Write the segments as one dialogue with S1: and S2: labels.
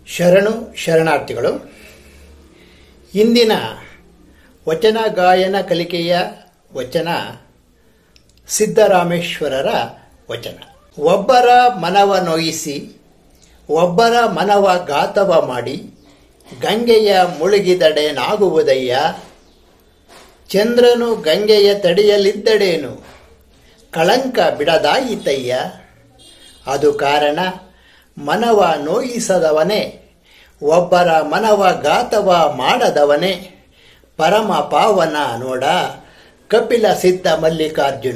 S1: ಶರಣು ಶರಣಾರ್ಥಿಗಳು ಇಂದಿನ ವಚನ ಗಾಯನ ಕಲಿಕೆಯ ವಚನ ಸಿದ್ದರಾಮೇಶ್ವರರ ವಚನ ಒಬ್ಬರ ಮನವ ನೋಯಿಸಿ ಒಬ್ಬರ ಮನವ ಘಾತವ ಮಾಡಿ ಗಂಗೆಯ ಮುಳುಗಿದಡೆ ನಾಗುವುದಯ್ಯ ಚಂದ್ರನು ಗಂಗೆಯ ತಡೆಯಲಿದ್ದಡೇನು ಕಳಂಕ ಬಿಡದಾಯಿತಯ್ಯ ಅದು ಕಾರಣ ಮನವ ನೋಯಿಸದವನೇ ಒಬ್ಬರ ಮನವ ಘಾತವ ಮಾಡದವನೇ ಪರಮ ಪಾವನ ನೋಡ ಕಪಿಲ ಸಿದ್ಧ ಮಲ್ಲಿಕಾರ್ಜುನ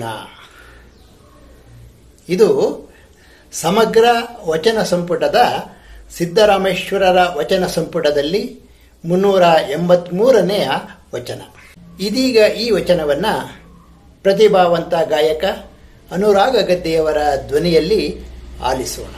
S1: ಇದು ಸಮಗ್ರ ವಚನ ಸಂಪುಟದ ಸಿದ್ದರಾಮೇಶ್ವರರ ವಚನ ಸಂಪುಟದಲ್ಲಿ ಮುನ್ನೂರ ಎಂಬತ್ಮೂರನೆಯ ವಚನ ಇದೀಗ ಈ ವಚನವನ್ನು ಪ್ರತಿಭಾವಂತ ಗಾಯಕ ಅನುರಾಗ ಗದ್ದೆಯವರ ಧ್ವನಿಯಲ್ಲಿ ಆಲಿಸೋಣ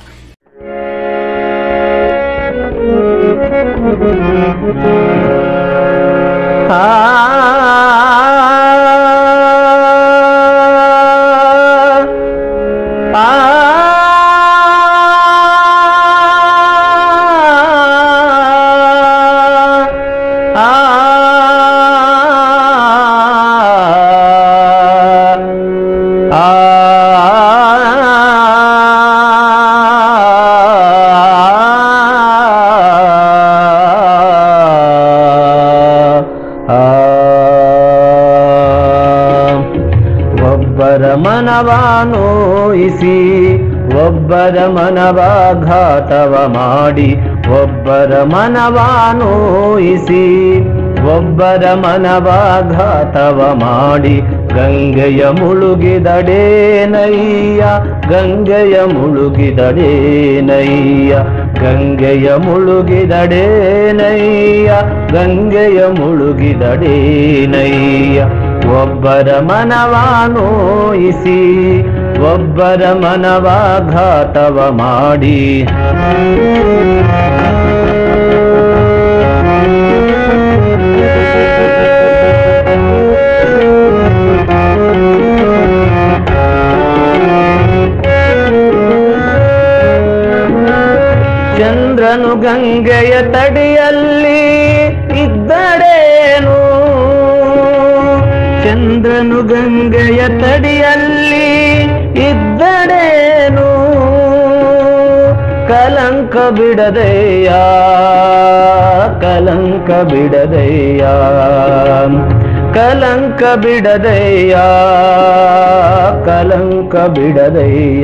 S2: ಒಬ್ಬರ ಮನವ ನೋಯಿಸಿ ಒಬ್ಬರ ಮನವ ಘಾತವ ಮಾಡಿ ಒಬ್ಬರ ಮನವ ನೋಯಿಸಿ ಒಬ್ಬರ ಮನವ ಘಾತವ ಮಾಡಿ ಗಂಗೆಯ ಮುಳುಗಿದಡೇನಯ್ಯ ಗಂಗೆಯ ಮುಳುಗಿದಡೇನಯ್ಯ ಗಂಗೆಯ ಮುಳುಗಿದಡೇನಯ್ಯ ಗಂಗೆಯ ಮುಳುಗಿದಡೇನಯ್ಯ ಒಬ್ಬರ ಮನವ ನೋಯಿಸಿ ಒಬ್ಬರ ಮನವ ಘಾತವ ಮಾಡಿ ಚಂದ್ರನು ಗಂಗೆಯ ತಡಿಯಲ್ಲಿ ಇದ್ದಡೇನು ಚಂದ್ರನು ಗಂಗೆಯ ತಡಿಯಲ್ಲಿ ಇದ್ದಡೇನು ಕಲಂಕ ಬಿಡದೆಯ ಕಲಂಕ ಬಿಡದೆಯ ಕಲಂಕ ಬಿಡದೆಯ ಕಲಂಕ ಬಿಡದೆಯ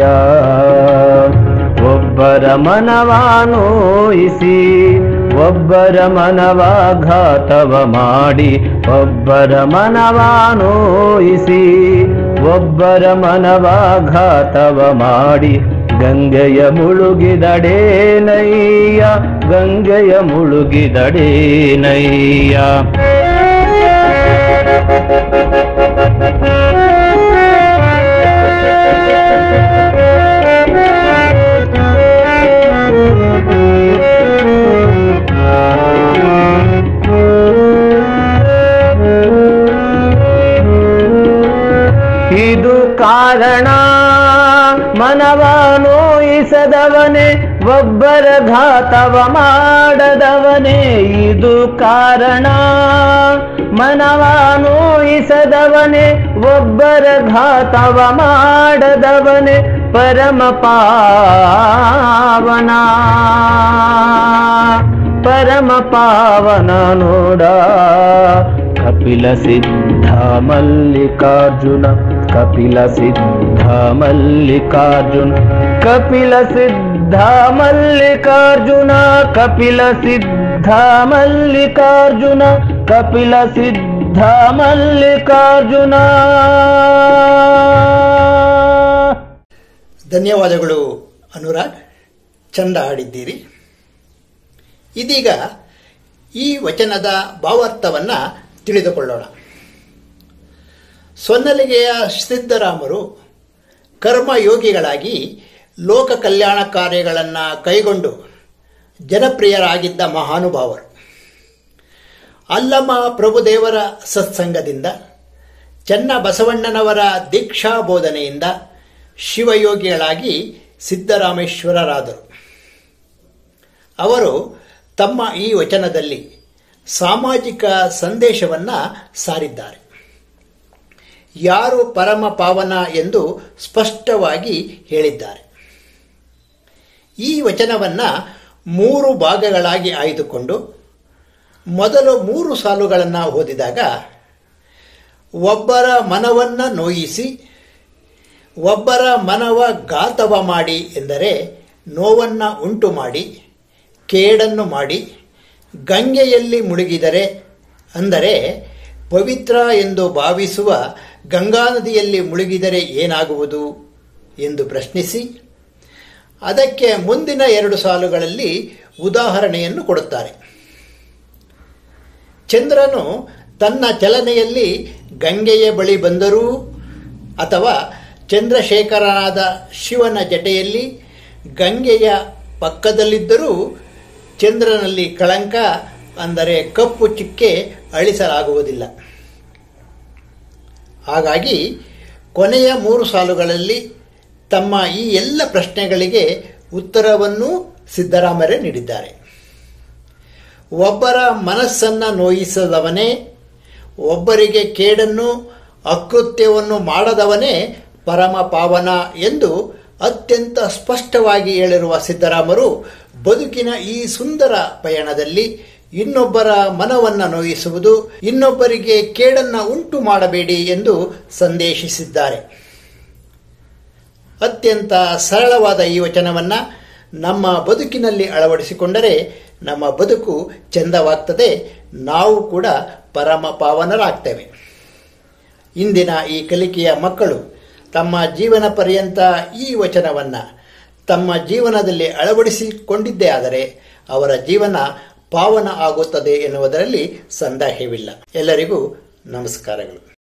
S2: ಒಬ್ಬರ ಮನವ ನೋಯಿಸಿ ಒಬ್ಬರ ಮನವ ಘಾತವ ಮಾಡಿ ಒಬ್ಬರ ಮನವ ನೋಯಿಸಿ ಒಬ್ಬರ ಮನವ ಘಾತವ ಮಾಡಿ ಗಂಗೆಯ ಮುಳುಗಿದಡೇನಯ್ಯ ಗಂಗೆಯ ಮುಳುಗಿದಡೇನಯ್ಯ ಇದು ಕಾರಣ ಮನವ ನೋಯಿಸದವನೇ ಒಬ್ಬರ ಘಾತವ ಮಾಡದವನೇ ಇದು ಕಾರಣ ಮನವ ನೋಯಿಸದವನೇ ಒಬ್ಬರ ಘಾತವ ಮಾಡದವನೇ ಪರಮ ಪಾವನ ಪರಮ ಪಾವನ ನೋಡ ಕಪಿಲ ಸಿದ್ಧ ಮಲ್ಲಿಕಾರ್ಜುನ ಕಪಿಲ ಸಿದ್ಧ ಮಲ್ಲಿಕಾರ್ಜುನ ಕಪಿಲ ಸಿದ್ಧ ಮಲ್ಲಿಕಾರ್ಜುನ ಕಪಿಲ ಸಿದ್ಧ ಮಲ್ಲಿಕಾರ್ಜುನ ಕಪಿಲ ಸಿದ್ಧ ಮಲ್ಲಿಕಾರ್ಜುನ
S1: ಧನ್ಯವಾದಗಳು ಅನುರಾಗ್ ಚಂದ ಹಾಡಿದ್ದೀರಿ ಇದೀಗ ಈ ವಚನದ ಭಾವಾರ್ಥವನ್ನು ತಿಳಿದುಕೊಳ್ಳೋಣ ಸೊನ್ನಲಿಗೆಯ ಸಿದ್ದರಾಮರು ಕರ್ಮಯೋಗಿಗಳಾಗಿ ಲೋಕ ಕಲ್ಯಾಣ ಕಾರ್ಯಗಳನ್ನು ಕೈಗೊಂಡು ಜನಪ್ರಿಯರಾಗಿದ್ದ ಮಹಾನುಭಾವರು ಅಲ್ಲಮ ಪ್ರಭುದೇವರ ಸತ್ಸಂಗದಿಂದ ಚನ್ನ ಬಸವಣ್ಣನವರ ದೀಕ್ಷಾ ಬೋಧನೆಯಿಂದ ಶಿವಯೋಗಿಗಳಾಗಿ ಸಿದ್ದರಾಮೇಶ್ವರರಾದರು ಅವರು ತಮ್ಮ ಈ ವಚನದಲ್ಲಿ ಸಾಮಾಜಿಕ ಸಂದೇಶವನ್ನು ಸಾರಿದ್ದಾರೆ ಯಾರು ಪರಮ ಪಾವನ ಎಂದು ಸ್ಪಷ್ಟವಾಗಿ ಹೇಳಿದ್ದಾರೆ ಈ ವಚನವನ್ನು ಮೂರು ಭಾಗಗಳಾಗಿ ಆಯ್ದುಕೊಂಡು ಮೊದಲು ಮೂರು ಸಾಲುಗಳನ್ನು ಓದಿದಾಗ ಒಬ್ಬರ ಮನವನ್ನು ನೋಯಿಸಿ ಒಬ್ಬರ ಮನವ ಘಾತವ ಮಾಡಿ ಎಂದರೆ ನೋವನ್ನು ಉಂಟು ಮಾಡಿ ಕೇಡನ್ನು ಮಾಡಿ ಗಂಗೆಯಲ್ಲಿ ಮುಳುಗಿದರೆ ಅಂದರೆ ಪವಿತ್ರ ಎಂದು ಭಾವಿಸುವ ಗಂಗಾ ನದಿಯಲ್ಲಿ ಮುಳುಗಿದರೆ ಏನಾಗುವುದು ಎಂದು ಪ್ರಶ್ನಿಸಿ ಅದಕ್ಕೆ ಮುಂದಿನ ಎರಡು ಸಾಲುಗಳಲ್ಲಿ ಉದಾಹರಣೆಯನ್ನು ಕೊಡುತ್ತಾರೆ ಚಂದ್ರನು ತನ್ನ ಚಲನೆಯಲ್ಲಿ ಗಂಗೆಯ ಬಳಿ ಬಂದರೂ ಅಥವಾ ಚಂದ್ರಶೇಖರನಾದ ಶಿವನ ಜಟೆಯಲ್ಲಿ ಗಂಗೆಯ ಪಕ್ಕದಲ್ಲಿದ್ದರೂ ಚಂದ್ರನಲ್ಲಿ ಕಳಂಕ ಅಂದರೆ ಕಪ್ಪು ಚಿಕ್ಕೆ ಅಳಿಸಲಾಗುವುದಿಲ್ಲ ಹಾಗಾಗಿ ಕೊನೆಯ ಮೂರು ಸಾಲುಗಳಲ್ಲಿ ತಮ್ಮ ಈ ಎಲ್ಲ ಪ್ರಶ್ನೆಗಳಿಗೆ ಉತ್ತರವನ್ನು ಸಿದ್ದರಾಮರೇ ನೀಡಿದ್ದಾರೆ ಒಬ್ಬರ ಮನಸ್ಸನ್ನು ನೋಯಿಸದವನೇ ಒಬ್ಬರಿಗೆ ಕೇಡನ್ನು ಅಕೃತ್ಯವನ್ನು ಮಾಡದವನೇ ಪರಮ ಪಾವನ ಎಂದು ಅತ್ಯಂತ ಸ್ಪಷ್ಟವಾಗಿ ಹೇಳಿರುವ ಸಿದ್ದರಾಮರು ಬದುಕಿನ ಈ ಸುಂದರ ಪಯಣದಲ್ಲಿ ಇನ್ನೊಬ್ಬರ ಮನವನ್ನು ನೋಯಿಸುವುದು ಇನ್ನೊಬ್ಬರಿಗೆ ಕೇಡನ್ನು ಉಂಟು ಮಾಡಬೇಡಿ ಎಂದು ಸಂದೇಶಿಸಿದ್ದಾರೆ ಅತ್ಯಂತ ಸರಳವಾದ ಈ ವಚನವನ್ನು ನಮ್ಮ ಬದುಕಿನಲ್ಲಿ ಅಳವಡಿಸಿಕೊಂಡರೆ ನಮ್ಮ ಬದುಕು ಚೆಂದವಾಗ್ತದೆ ನಾವು ಕೂಡ ಪರಮ ಪಾವನರಾಗ್ತೇವೆ ಇಂದಿನ ಈ ಕಲಿಕೆಯ ಮಕ್ಕಳು ತಮ್ಮ ಜೀವನ ಪರ್ಯಂತ ಈ ವಚನವನ್ನು ತಮ್ಮ ಜೀವನದಲ್ಲಿ ಅಳವಡಿಸಿಕೊಂಡಿದ್ದೇ ಆದರೆ ಅವರ ಜೀವನ ಪಾವನ ಆಗುತ್ತದೆ ಎನ್ನುವುದರಲ್ಲಿ ಸಂದೇಹವಿಲ್ಲ ಎಲ್ಲರಿಗೂ ನಮಸ್ಕಾರಗಳು